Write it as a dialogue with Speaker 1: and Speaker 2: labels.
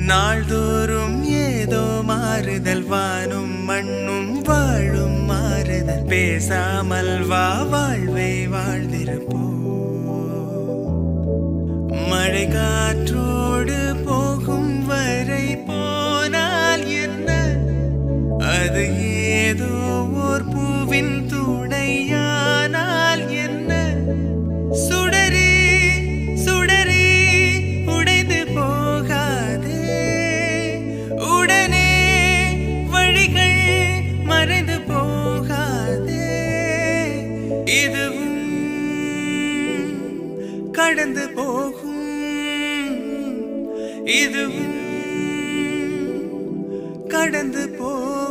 Speaker 1: நாள்தோறும் ஏதோ மாறுதல் வானும் மண்ணும் வாழும் மாறுதல் பேசாமல் வா வாழ்வை வாழ்ந்திருப்போ மழை காற்றோடு போகும் வரை போனால் என்ன அது ஏதோ ஓர் பூவின் துணையானால் என்ன சுடரே சுடரே உடைந்து போகாதே உடனே வழிகள் மறைந்து போகாதே இதுவும் கடந்து போகும் இதுவும் கடந்து போ